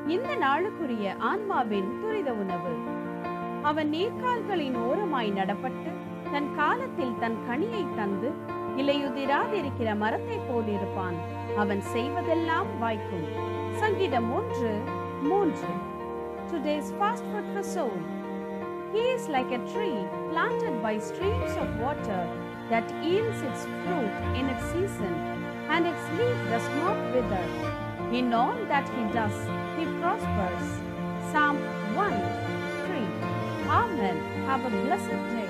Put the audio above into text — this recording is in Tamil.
இந்த நாளுக்குரிய ஆன்மாவின் துரித உணவு அவன் நீர்க்கால்களின் ஓரமாய் நடப்பட்டு தன் காலத்தில் தன் கனியை தந்து இலையுதிராதிருக்கிற மரத்தைப் போலிருப்பான் அவன் செய்வதெல்லாம் வாய்க்கும் சங்கீதம் ஒன்று மூன்று Today's fast food for soul. He is like a tree planted by streams of water that yields its fruit in its season, and its leaf does not wither. In all that he does, he prospers. Psalm 1 3. Amen. Have a blessed day.